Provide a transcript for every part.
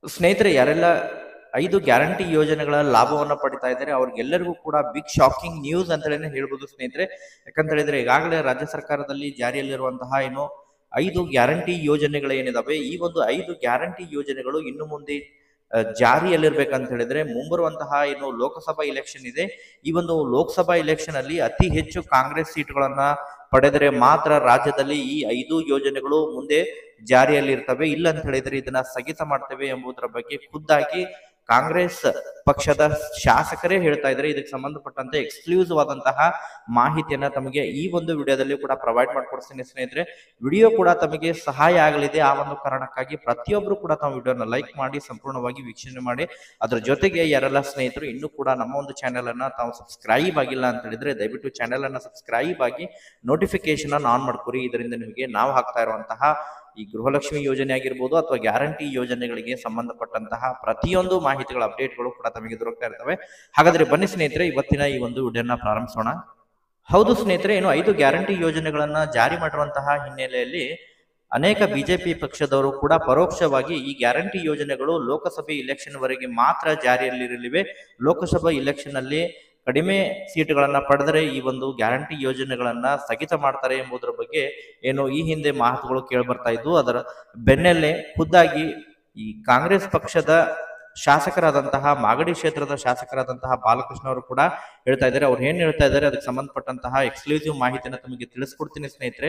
ಸ್ನೇಹಿತರೆ ಯಾರೆಲ್ಲ ಐದು ಗ್ಯಾರಂಟಿ ಯೋಜನೆಗಳ ಲಾಭವನ್ನ ಪಡಿತಾ ಇದ್ದಾರೆ ಅವ್ರಿಗೆಲ್ಲರಿಗೂ ಕೂಡ ಬಿಗ್ ಶಾಕಿಂಗ್ ನ್ಯೂಸ್ ಅಂತ ಹೇಳಿ ಹೇಳ್ಬೋದು ಸ್ನೇಹಿತರೆ ಯಾಕಂತ ಹೇಳಿದ್ರೆ ಈಗಾಗಲೇ ರಾಜ್ಯ ಸರ್ಕಾರದಲ್ಲಿ ಜಾರಿಯಲ್ಲಿರುವಂತಹ ಏನು ಐದು ಗ್ಯಾರಂಟಿ ಯೋಜನೆಗಳು ಏನಿದಾವೆ ಈ ಒಂದು ಐದು ಗ್ಯಾರಂಟಿ ಯೋಜನೆಗಳು ಇನ್ನು ಮುಂದೆ ಆ, ಜಾರಿಯಲ್ಲಿರ್ಬೇಕಂತ ಹೇಳಿದ್ರೆ ಮುಂಬರುವಂತಹ ಏನು ಲೋಕಸಭಾ ಇಲೆಕ್ಷನ್ ಇದೆ ಈ ಒಂದು ಲೋಕಸಭಾ ಇಲೆಕ್ಷನ್ ಅಲ್ಲಿ ಅತಿ ಹೆಚ್ಚು ಕಾಂಗ್ರೆಸ್ ಸೀಟ್ಗಳನ್ನ ಪಡೆದರೆ ಮಾತ್ರ ರಾಜ್ಯದಲ್ಲಿ ಈ ಐದು ಯೋಜನೆಗಳು ಮುಂದೆ ಜಾರಿಯಲ್ಲಿ ಇರ್ತವೆ ಇಲ್ಲ ಅಂತ ಹೇಳಿದ್ರೆ ಇದನ್ನ ಸ್ಥಗಿತ ಮಾಡ್ತೇವೆ ಎಂಬುದರ ಬಗ್ಗೆ ಖುದ್ದಾಗಿ ಕಾಂಗ್ರೆಸ್ ಪಕ್ಷದ ಶಾಸಕರೇ ಹೇಳ್ತಾ ಇದ್ದಾರೆ ಇದಕ್ಕೆ ಸಂಬಂಧಪಟ್ಟಂತೆ ಎಕ್ಸ್ಕ್ಲೂಸಿವ್ ಆದಂತಹ ಮಾಹಿತಿಯನ್ನ ತಮಗೆ ಈ ಒಂದು ವಿಡಿಯೋದಲ್ಲಿ ಕೂಡ ಪ್ರೊವೈಡ್ ಮಾಡ್ಕೊಡ್ತೀನಿ ಸ್ನೇಹಿತರೆ ವಿಡಿಯೋ ಕೂಡ ತಮಗೆ ಸಹಾಯ ಆಗಲಿದೆ ಆ ಒಂದು ಕಾರಣಕ್ಕಾಗಿ ಪ್ರತಿಯೊಬ್ರು ಕೂಡ ತಾವು ವಿಡಿಯೋನ ಲೈಕ್ ಮಾಡಿ ಸಂಪೂರ್ಣವಾಗಿ ವೀಕ್ಷಣೆ ಮಾಡಿ ಅದ್ರ ಜೊತೆಗೆ ಯಾರೆಲ್ಲ ಸ್ನೇಹಿತರು ಇನ್ನೂ ಕೂಡ ನಮ್ಮ ಒಂದು ಚಾನೆಲ್ ಅನ್ನ ತಾವು ಸಬ್ಸ್ಕ್ರೈಬ್ ಆಗಿಲ್ಲ ಅಂತ ಹೇಳಿದ್ರೆ ದಯವಿಟ್ಟು ಚಾನೆಲ್ ಅನ್ನ ಸಬ್ಸ್ಕ್ರೈಬ್ ಆಗಿ ನೋಟಿಫಿಕೇಶನ್ ಅನ್ನು ಆನ್ ಮಾಡ್ಕೊರಿ ಇದರಿಂದ ನಿಮಗೆ ನಾವು ಹಾಕ್ತಾ ಇರುವಂತಹ ಈ ಗೃಹಲಕ್ಷ್ಮಿ ಯೋಜನೆ ಆಗಿರ್ಬೋದು ಅಥವಾ ಗ್ಯಾರಂಟಿ ಯೋಜನೆಗಳಿಗೆ ಸಂಬಂಧಪಟ್ಟಂತಹ ಪ್ರತಿಯೊಂದು ಮಾಹಿತಿಗಳ ಅಪ್ಡೇಟ್ಗಳು ಕೂಡ ತಮಗೆ ದೊರಕ್ತಾ ಇರ್ತವೆ ಹಾಗಾದ್ರೆ ಬನ್ನಿ ಸ್ನೇಹಿತರೆ ಇವತ್ತಿನ ಈ ಒಂದು ವಿಡಿಯೋನ ಪ್ರಾರಂಭಿಸೋಣ ಹೌದು ಸ್ನೇಹಿತರೆ ಏನು ಐದು ಗ್ಯಾರಂಟಿ ಯೋಜನೆಗಳನ್ನ ಜಾರಿ ಮಾಡಿರುವಂತಹ ಹಿನ್ನೆಲೆಯಲ್ಲಿ ಅನೇಕ ಬಿಜೆಪಿ ಪಕ್ಷದವರು ಕೂಡ ಪರೋಕ್ಷವಾಗಿ ಈ ಗ್ಯಾರಂಟಿ ಯೋಜನೆಗಳು ಲೋಕಸಭೆ ಇಲೆಕ್ಷನ್ ವರೆಗೆ ಮಾತ್ರ ಜಾರಿಯಲ್ಲಿರಲಿವೆ ಲೋಕಸಭಾ ಇಲೆಕ್ಷನ್ ಅಲ್ಲಿ ಕಡಿಮೆ ಸೀಟುಗಳನ್ನ ಪಡೆದರೆ ಈ ಒಂದು ಗ್ಯಾರಂಟಿ ಯೋಜನೆಗಳನ್ನ ಸ್ಥಗಿತ ಮಾಡ್ತಾರೆ ಎಂಬುದರ ಬಗ್ಗೆ ಏನು ಈ ಹಿಂದೆ ಮಾತುಗಳು ಕೇಳಿ ಬರ್ತಾ ಇದ್ವು ಅದರ ಬೆನ್ನಲ್ಲೇ ಖುದ್ದಾಗಿ ಈ ಕಾಂಗ್ರೆಸ್ ಪಕ್ಷದ ಶಾಸಕರಾದಂತಹ ಮಾಗಡಿ ಕ್ಷೇತ್ರದ ಶಾಸಕರಾದಂತಹ ಬಾಲಕೃಷ್ಣ ಅವರು ಕೂಡ ಹೇಳ್ತಾ ಇದ್ದಾರೆ ಅವ್ರು ಏನ್ ಹೇಳ್ತಾ ಇದ್ದಾರೆ ಅದಕ್ಕೆ ಸಂಬಂಧಪಟ್ಟಂತಹ ಎಕ್ಸ್ಕ್ಲೂಸಿವ್ ಮಾಹಿತಿನ ತಮಗೆ ತಿಳಿಸ್ಕೊಡ್ತೀನಿ ಸ್ನೇಹಿತರೆ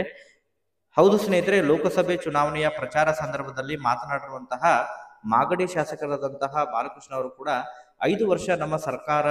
ಹೌದು ಸ್ನೇಹಿತರೆ ಲೋಕಸಭೆ ಚುನಾವಣೆಯ ಪ್ರಚಾರ ಸಂದರ್ಭದಲ್ಲಿ ಮಾತನಾಡಿರುವಂತಹ ಮಾಗಡಿ ಶಾಸಕರಾದಂತಹ ಬಾಲಕೃಷ್ಣ ಅವರು ಕೂಡ ಐದು ವರ್ಷ ನಮ್ಮ ಸರ್ಕಾರ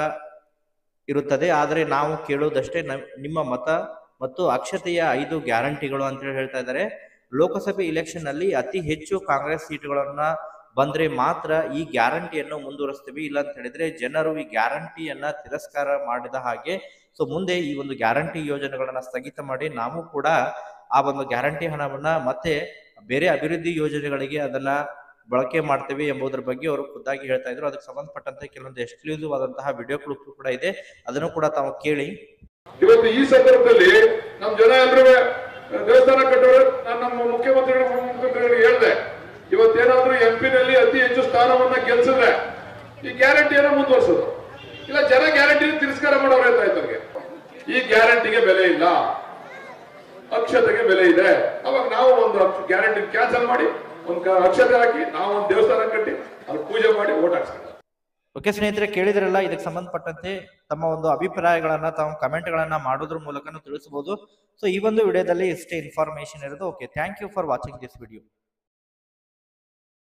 ಇರುತ್ತದೆ ಆದರೆ ನಾವು ಕೇಳೋದಷ್ಟೇ ನ- ನಿಮ್ಮ ಮತ ಮತ್ತು ಅಕ್ಷತೆಯ ಐದು ಗ್ಯಾರಂಟಿಗಳು ಅಂತ ಹೇಳಿ ಹೇಳ್ತಾ ಇದ್ದಾರೆ ಲೋಕಸಭೆ ಇಲೆಕ್ಷನ್ ನಲ್ಲಿ ಅತಿ ಹೆಚ್ಚು ಕಾಂಗ್ರೆಸ್ ಸೀಟುಗಳನ್ನ ಬಂದ್ರೆ ಮಾತ್ರ ಈ ಗ್ಯಾರಂಟಿಯನ್ನು ಮುಂದುವರಿಸ್ತೀವಿ ಇಲ್ಲ ಅಂತ ಹೇಳಿದ್ರೆ ಜನರು ಈ ಗ್ಯಾರಂಟಿಯನ್ನ ತಿರಸ್ಕಾರ ಮಾಡಿದ ಹಾಗೆ ಸೊ ಮುಂದೆ ಈ ಒಂದು ಗ್ಯಾರಂಟಿ ಯೋಜನೆಗಳನ್ನ ಸ್ಥಗಿತ ಮಾಡಿ ನಾವು ಕೂಡ ಆ ಒಂದು ಗ್ಯಾರಂಟಿ ಹಣವನ್ನ ಮತ್ತೆ ಬೇರೆ ಅಭಿವೃದ್ಧಿ ಯೋಜನೆಗಳಿಗೆ ಅದನ್ನ ಬಳಕೆ ಮಾಡ್ತೇವೆ ಎಂಬುದರ ಬಗ್ಗೆ ಅವರು ಖುದ್ದಾಗಿ ಹೇಳ್ತಾ ಇದ್ರು ಅದಕ್ಕೆ ಸಂಬಂಧಪಟ್ಟಂತೆ ಕೆಲವೊಂದು ಎಕ್ಸ್ಕ್ಲೂಸಿವ್ ಆದಂತಹ ವಿಡಿಯೋ ಕ್ಲಿಪ್ ಕೂಡ ಇದೆ ಅದನ್ನು ಕೂಡ ತಾವು ಕೇಳಿ ಇವತ್ತು ಈ ಸಂದರ್ಭದಲ್ಲಿ ನಮ್ ಜನ ಎಲ್ರೂ ದೇವಸ್ಥಾನ ಕಟ್ಟೋರು ನಾನು ನಮ್ಮ ಮುಖ್ಯಮಂತ್ರಿಗಳು ಮುಖ್ಯಮಂತ್ರಿಗಳಿಗೆ ಹೇಳಿದೆ ಇವತ್ತೇನಾದ್ರೂ ಎಂ ನಲ್ಲಿ ಅತಿ ಹೆಚ್ಚು ಸ್ಥಾನವನ್ನ ಗೆಲ್ಸಿದ್ರೆ ಈ ಗ್ಯಾರಂಟಿಯನ್ನ ಮುಂದುವರ್ಸೋದು ಇಲ್ಲ ಜನ ಗ್ಯಾರಂಟಿ ತಿರಸ್ಕಾರ ಮಾಡೋರು ಅಂತ ಆಯ್ತು ಅವ್ರಿಗೆ ಈ ಗ್ಯಾರಂಟಿಗೆ ಬೆಲೆ ಇಲ್ಲ ಅಕ್ಷತೆಗೆ ಬೆಲೆ ಇದೆ ಅವಾಗ ನಾವು ಒಂದು ಗ್ಯಾರಂಟಿ ಕ್ಯಾನ್ಸಲ್ ಮಾಡಿ ಒಂದು ಕ- ಅಕ್ಷತೆ ಹಾಕಿ ನಾವು ಒಂದು ದೇವಸ್ಥಾನ ಕಟ್ಟಿ ಅಲ್ಲಿ ಪೂಜೆ ಮಾಡಿ ಓಟ್ ಹಾಕ್ಸ್ತೀವಿ ಓಕೆ ಸ್ನೇಹಿತರೆ ಕೇಳಿದ್ರಲ್ಲ ಇದಕ್ಕೆ ಸಂಬಂಧಪಟ್ಟಂತೆ ತಮ್ಮ ಒಂದು ಅಭಿಪ್ರಾಯಗಳನ್ನ ತಾವು ಕಮೆಂಟ್ಗಳನ್ನ ಮಾಡೋದ್ರ ಮೂಲಕನೂ ತಿಳಿಸಬಹುದು ಸೊ ಈ ಒಂದು ವಿಡಿಯೋದಲ್ಲಿ ಇಷ್ಟೇ ಇನ್ಫಾರ್ಮೇಶನ್ ಇರೋದು okay thank you for watching this video